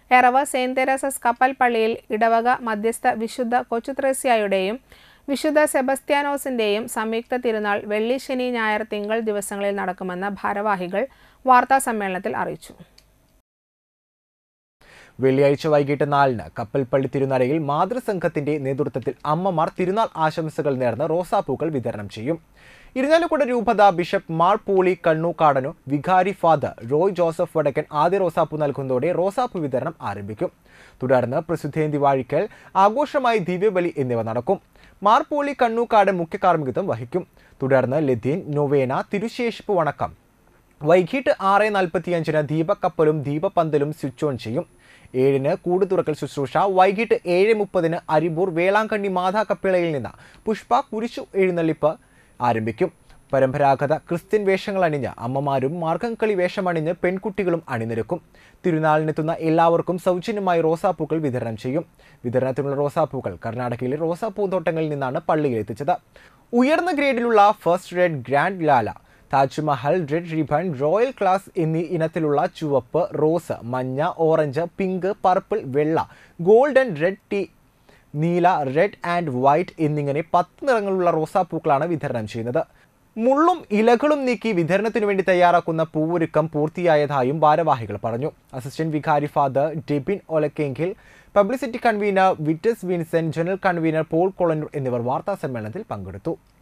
Eravu Saint Teresa's കപ്പൽ പള്ളിയിൽ ഇടവക മധ്യസ്ഥ വിശുദ്ധ കൊച്ചുത്രേസ്യായുടെയും വിശുദ്ധ സെബസ്ത്യാനോസിന്റെയും സംയുക്ത തിരുനാൾ വെള്ളി ശനി ഞായർ തിങ്കൾ ദിവസങ്ങളിൽ നടക്കുമെന്ന് ഭാരവാഹികൾ വാർത്താസമ്മേളനത്തിൽ അറിയിച്ചു വെള്ളിയാഴ്ച വൈകിട്ട് നാലിന് കപ്പൽപ്പള്ളി തിരുനരയിൽ മാതൃസംഘത്തിന്റെ നേതൃത്വത്തിൽ അമ്മമാർ തിരുനാൾ ആശംസകൾ നേർന്ന് റോസാപ്പൂക്കൾ വിതരണം ചെയ്യും ഇരിഞ്ഞാലക്കുട രൂപത ബിഷപ്പ് മാർ പോളി കണ്ണൂക്കാടനു വികാരി ഫാദർ റോയ് ജോസഫ് വടക്കൻ ആദ്യ റോസാപ്പൂ നൽകുന്നതോടെ റോസാപ്പൂ വിതരണം ആരംഭിക്കും തുടർന്ന് പ്രസിദ്ധേന്തി വാഴിക്കൽ ആഘോഷമായി ദിവ്യബലി എന്നിവ നടക്കും മാർ പോളി കണ്ണൂക്കാട് മുഖ്യ കാർമ്മികത്വം വഹിക്കും തുടർന്ന് ലതീൻ നൊവേന തിരുശേഷിപ്പ് വണക്കം വൈകിട്ട് ആറ് നാൽപ്പത്തിയഞ്ചിന് ദീപക്കപ്പലും ദീപപന്തലും സ്വിച്ച് ഓൺ ചെയ്യും ഏഴിന് കൂട് തുറക്കൽ ശുശ്രൂഷ വൈകിട്ട് ഏഴ് മുപ്പതിന് അരിമ്പൂർ വേളാങ്കണ്ണി മാതാ കപ്പിളയിൽ നിന്ന് പുഷ്പ കുരിശു എഴുന്നള്ളിപ്പ് ആരംഭിക്കും പരമ്പരാഗത ക്രിസ്ത്യൻ വേഷങ്ങൾ അണിഞ്ഞ് അമ്മമാരും മാർഗംകളി വേഷമണിഞ്ഞ് പെൺകുട്ടികളും അണിനിരക്കും തിരുനാളിനെത്തുന്ന എല്ലാവർക്കും സൗജന്യമായി റോസാപ്പൂക്കൾ വിതരണം ചെയ്യും വിതരണത്തിനുള്ള റോസാപ്പൂക്കൾ കർണാടകയിലെ റോസാപ്പൂന്തോട്ടങ്ങളിൽ നിന്നാണ് പള്ളിയിൽ എത്തിച്ചത് ഉയർന്ന ഗ്രേഡിലുള്ള ഫസ്റ്റ് റെഡ് ഗ്രാൻഡ് ലാല Taj Mahal red ribbon royal class എന്നീ ഇനത്തിലുള്ള ചുവപ്പ് റോസ് മഞ്ഞ ഓറഞ്ച് പിങ്ക് പർപ്പിൾ വെള്ള ഗോൾഡൻ റെഡ് ടീ നീല റെഡ് ആൻഡ് വൈറ്റ് എന്നിങ്ങനെ പത്ത് നിറങ്ങളുള്ള റോസാപ്പൂക്കളാണ് വിതരണം ചെയ്യുന്നത് മുള്ളും ഇലകളും നീക്കി വിതരണത്തിനു വേണ്ടി തയ്യാറാക്കുന്ന പൂവൊരുക്കം പൂർത്തിയായതായും ഭാരവാഹികൾ പറഞ്ഞു അസിസ്റ്റന്റ് വികാരി ഫാദർ ഡെബിൻ ഒലക്കെങ്കിൽ publicity convener Vitus Vincent general convener Paul Kolannur എന്നിവർ വാർത്താ സമ്മേളനത്തിൽ പങ്കെടുത്തു